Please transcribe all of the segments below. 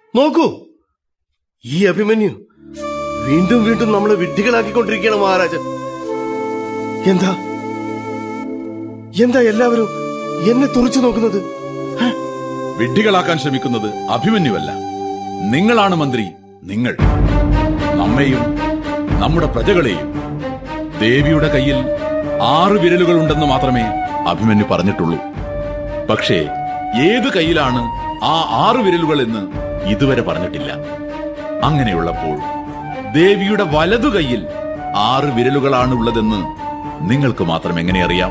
നോക്കൂ ഈ അഭിമന്യു വീണ്ടും വീണ്ടും നമ്മളെ വിഡ്ഢികളാക്കിക്കൊണ്ടിരിക്കുകയാണ് മഹാരാജൻ എന്താ എന്താ എല്ലാവരും എന്നെ തുറച്ചു നോക്കുന്നത് ഹ? വിഡ്ഢികളാക്കാൻ ശ്രമിക്കുന്നത് അഭിമന്യുവല്ല നിങ്ങളാണ് മന്ത്രി നിങ്ങൾ നമ്മെയും നമ്മുടെ പ്രജകളെയും ദേവിയുടെ കയ്യിൽ ആറ് വിരലുകൾ ഉണ്ടെന്ന് മാത്രമേ അഭിമന്യു പറഞ്ഞിട്ടുള്ളൂ പക്ഷേ ഏത് കയ്യിലാണ് ആ ആറ് വിരലുകൾ എന്ന് ഇതുവരെ പറഞ്ഞിട്ടില്ല അങ്ങനെയുള്ളപ്പോൾ ദേവിയുടെ വലതു കൈയിൽ ആറ് വിരലുകളാണ് ഉള്ളതെന്ന് നിങ്ങൾക്ക് മാത്രം എങ്ങനെ അറിയാം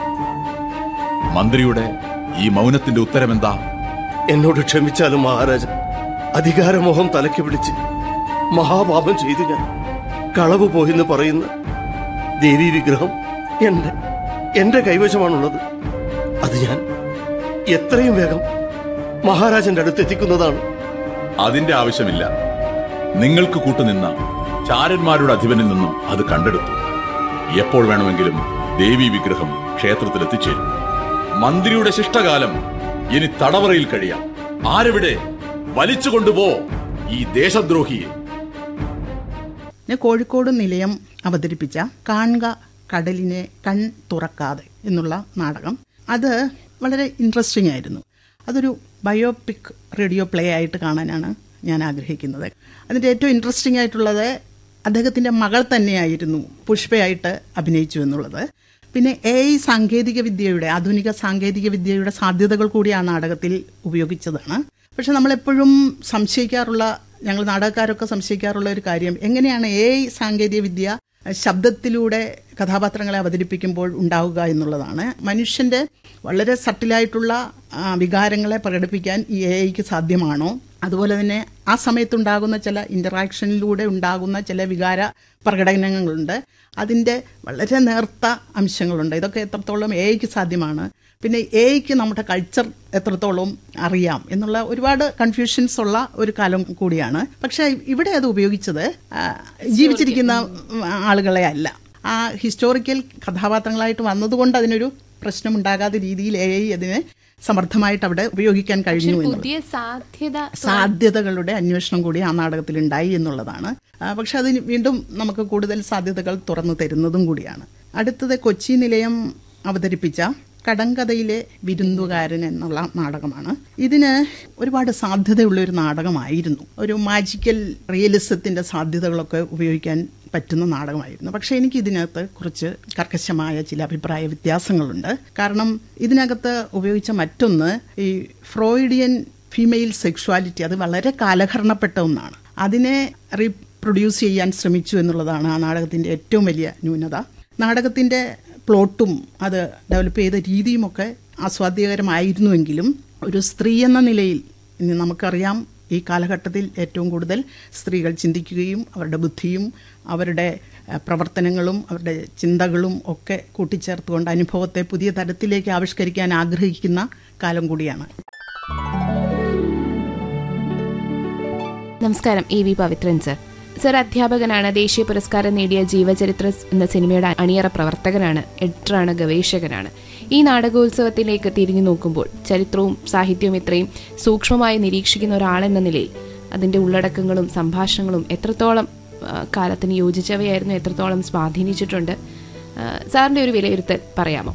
മന്ത്രിയുടെ ഈ മൗനത്തിന്റെ ഉത്തരമെന്താ എന്നോട് ക്ഷമിച്ചാലും മഹാരാജൻ അധികാരമോഹം തലയ്ക്ക് പിടിച്ച് മഹാപാപം ചെയ്തു ഞാൻ കളവ് പോയെന്ന് പറയുന്ന ദേവീ വിഗ്രഹം എന്റെ എന്റെ കൈവശമാണുള്ളത് അത് ഞാൻ എത്രയും വേഗം മഹാരാജന്റെ അടുത്ത് എത്തിക്കുന്നതാണ് അതിന്റെ ആവശ്യമില്ല നിങ്ങൾക്ക് കൂട്ടുനിന്ന ചാരന്മാരുടെ അധിപനിൽ നിന്നും അത് കണ്ടെടുത്തു എപ്പോൾ വേണമെങ്കിലും ദേവി വിഗ്രഹം ക്ഷേത്രത്തിൽ എത്തിച്ചേരും മന്ത്രിയുടെ ശിഷ്ടകാലം ഇനി തടവറയിൽ കഴിയാം ആരെവിടെ വലിച്ചു കൊണ്ടുപോ ഈ ദേശദ്രോഹിയെ പിന്നെ കോഴിക്കോട് നിലയം അവതരിപ്പിച്ച കാണുക കടലിനെ കൺ തുറക്കാതെ എന്നുള്ള നാടകം അത് വളരെ ഇൻട്രസ്റ്റിംഗ് ആയിരുന്നു അതൊരു ബയോപിക് റേഡിയോ പ്ലേ ആയിട്ട് കാണാനാണ് ഞാൻ ആഗ്രഹിക്കുന്നത് അതിൻ്റെ ഏറ്റവും ഇൻട്രസ്റ്റിംഗ് ആയിട്ടുള്ളത് അദ്ദേഹത്തിൻ്റെ മകൾ തന്നെയായിരുന്നു പുഷ്പയായിട്ട് അഭിനയിച്ചു എന്നുള്ളത് പിന്നെ എ ഐ സാങ്കേതിക വിദ്യയുടെ ആധുനിക സാങ്കേതിക വിദ്യയുടെ സാധ്യതകൾ കൂടി ആ നാടകത്തിൽ ഉപയോഗിച്ചതാണ് പക്ഷെ നമ്മളെപ്പോഴും സംശയിക്കാറുള്ള ഞങ്ങൾ നാടകക്കാരൊക്കെ സംശയിക്കാറുള്ള ഒരു കാര്യം എങ്ങനെയാണ് എ ഐ സാങ്കേതിക വിദ്യ ശബ്ദത്തിലൂടെ കഥാപാത്രങ്ങളെ അവതരിപ്പിക്കുമ്പോൾ ഉണ്ടാവുക എന്നുള്ളതാണ് മനുഷ്യന്റെ വളരെ സട്ടിലായിട്ടുള്ള ആ, വികാരങ്ങളെ പ്രകടിപ്പിക്കാൻ ഈ എ ഐക്ക് സാധ്യമാണോ അതുപോലെ തന്നെ ആ സമയത്തുണ്ടാകുന്ന ചില ഇന്ററാക്ഷനിലൂടെ ഉണ്ടാകുന്ന ചില വികാര പ്രകടനങ്ങളുണ്ട് അതിൻ്റെ വളരെ നേർത്ത അംശങ്ങളുണ്ട് ഇതൊക്കെ എത്രത്തോളം എ ഐക്ക് സാധ്യമാണ് പിന്നെ എ ഐക്ക് നമ്മുടെ കൾച്ചർ എത്രത്തോളം അറിയാം എന്നുള്ള ഒരുപാട് കൺഫ്യൂഷൻസ് ഉള്ള ഒരു കാലം കൂടിയാണ് പക്ഷേ ഇവിടെ അത് ഉപയോഗിച്ചത് ആ, ജീവിച്ചിരിക്കുന്ന ആളുകളെ അല്ല ആ ഹിസ്റ്റോറിക്കൽ കഥാപാത്രങ്ങളായിട്ട് വന്നതുകൊണ്ട് അതിനൊരു പ്രശ്നമുണ്ടാകാത്ത രീതിയിൽ എ ഐ അതിനെ സമർത്ഥമായിട്ട് അവിടെ ഉപയോഗിക്കാൻ കഴിഞ്ഞു എന്നുള്ളത് പുതിയ സാധ്യത സാധ്യതകളുടെ അന്വേഷണം കൂടി ആ നാടകത്തിൽ ഉണ്ടായി എന്നുള്ളതാണ് ആ, പക്ഷെ അതിന് വീണ്ടും നമുക്ക് കൂടുതൽ സാധ്യതകൾ തുറന്നു തരുന്നതും കൂടിയാണ് അടുത്തത് കൊച്ചി നിലയം അവതരിപ്പിച്ച കടങ്കഥയിലെ വിരുന്നുകാരൻ എന്നുള്ള നാടകമാണ് ഇതിന് ഒരുപാട് സാധ്യതയുള്ള ഒരു നാടകമായിരുന്നു ഒരു മാജിക്കൽ റിയലിസത്തിന്റെ സാധ്യതകളൊക്കെ ഉപയോഗിക്കാൻ പറ്റുന്ന നാടകമായിരുന്നു പക്ഷേ എനിക്ക് ഇതിനകത്ത് കുറച്ച് കർക്കശമായ ചില അഭിപ്രായ വ്യത്യാസങ്ങളുണ്ട് കാരണം ഇതിനകത്ത് ഉപയോഗിച്ച മറ്റൊന്ന് ഈ ഫ്രോയിഡിയൻ ഫീമെയിൽ സെക്ഷുവാലിറ്റി അത് വളരെ കാലഹരണപ്പെട്ട ഒന്നാണ് അതിനെ റീപ്രൊഡ്യൂസ് ചെയ്യാൻ ശ്രമിച്ചു എന്നുള്ളതാണ് ആ നാടകത്തിന്റെ ഏറ്റവും വലിയ ന്യൂനത നാടകത്തിന്റെ പ്ലോട്ടും അത് ഡെവലപ്പ് ചെയ്ത രീതിയുമൊക്കെ ആസ്വാദ്യകരമായിരുന്നുവെങ്കിലും ഒരു സ്ത്രീ എന്ന നിലയിൽ ഇന്ന് നമുക്കറിയാം ഈ കാലഘട്ടത്തിൽ ഏറ്റവും കൂടുതൽ സ്ത്രീകൾ ചിന്തിക്കുകയും അവരുടെ ബുദ്ധിയും അവരുടെ ഏഹ്, പ്രവർത്തനങ്ങളും അവരുടെ ചിന്തകളും ഒക്കെ കൂട്ടിച്ചേർത്തുകൊണ്ട് അനുഭവത്തെ പുതിയ തരത്തിലേക്ക് ആവിഷ്കരിക്കാൻ ആഗ്രഹിക്കുന്ന കാലം കൂടിയാണ് നമസ്കാരം A V Pavithran sir sir അധ്യാപകനാണ് ദേശീയ പുരസ്കാരം നേടിയ ജീവചരിത്ര എന്ന സിനിമയുടെ അണിയറ പ്രവർത്തകനാണ് എഡിറ്ററാണ് ഗവേഷകനാണ് ഈ നാടകോത്സവത്തിലേക്ക് തിരിഞ്ഞു നോക്കുമ്പോൾ ചരിത്രവും സാഹിത്യവും ഇത്രയും സൂക്ഷ്മമായി നിരീക്ഷിക്കുന്ന ഒരാളെന്ന നിലയിൽ അതിന്റെ ഉള്ളടക്കങ്ങളും സംഭാഷണങ്ങളും എത്രത്തോളം ആ, കാലത്തിന് യോജിച്ചവയായിരുന്നു എത്രത്തോളം സ്വാധീനിച്ചിട്ടുണ്ട് ആ, സാറിന്റെ ഒരു വിലയിരുത്തൽ പറയാമോ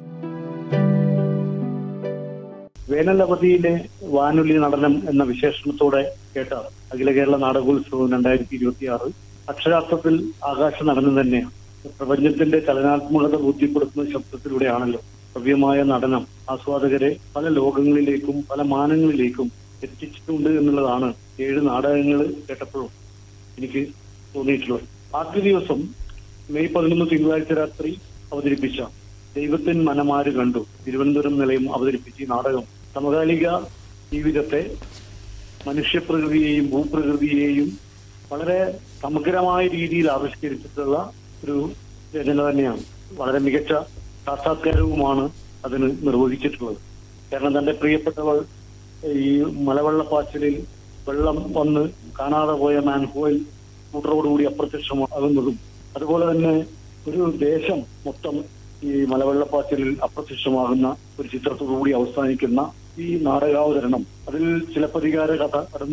വേനലവധിയിലെ വാനൊലി നടനം എന്ന വിശേഷണത്തോടെ കേട്ട അഖില കേരള നാടകോത്സവം രണ്ടായിരത്തി ഇരുപത്തി ആറ് അക്ഷരാർത്ഥത്തിൽ ആകാശ നടനം തന്നെയാണ് പ്രപഞ്ചത്തിന്റെ ചലനാത്മകത ബോധ്യപ്പെടുത്തുന്ന ശബ്ദത്തിലൂടെയാണല്ലോ ഭവ്യമായ നടനം ആസ്വാദകരെ പല ലോകങ്ങളിലേക്കും പല മാനങ്ങളിലേക്കും എത്തിച്ചിട്ടുണ്ട് എന്നുള്ളതാണ് ഏഴ് നാടകങ്ങൾ കേട്ടപ്പോഴും എനിക്ക് തോന്നിയിട്ടുള്ളത് ആദ്യ ദിവസം മെയ് പതിനൊന്ന് തിങ്കളാഴ്ച രാത്രി അവതരിപ്പിച്ച ദൈവത്തിൻ മനമാര് കണ്ടു തിരുവനന്തപുരം നിലയം അവതരിപ്പിച്ച ഈ നാടകം സമകാലിക ജീവിതത്തെ മനുഷ്യപ്രകൃതിയെയും ഭൂപ്രകൃതിയെയും വളരെ സമഗ്രമായ രീതിയിൽ ആവിഷ്കരിച്ചിട്ടുള്ള ഒരു രചന തന്നെയാണ് വളരെ മികച്ച സാക്ഷാത്കാരവുമാണ് അതിന് നിർവഹിച്ചിട്ടുള്ളത് കാരണം തന്റെ പ്രിയപ്പെട്ടവൾ ഈ മലവെള്ളപ്പാച്ചിലിൽ വെള്ളം വന്ന് കാണാതെ പോയ മാൻഹോയിൽ സ്കൂട്ടറോടുകൂടി അപ്രത്യക്ഷമാകുന്നതും അതുപോലെ തന്നെ ഒരു ദേശം മൊത്തം ഈ മലവെള്ളപ്പാച്ചിലിൽ അപ്രത്യക്ഷമാകുന്ന ഒരു ചിത്രത്തോടുകൂടി അവസാനിക്കുന്ന ഈ നാടകാവതരണം അതിൽ ചിലപ്പതികാര കഥ കടന്നു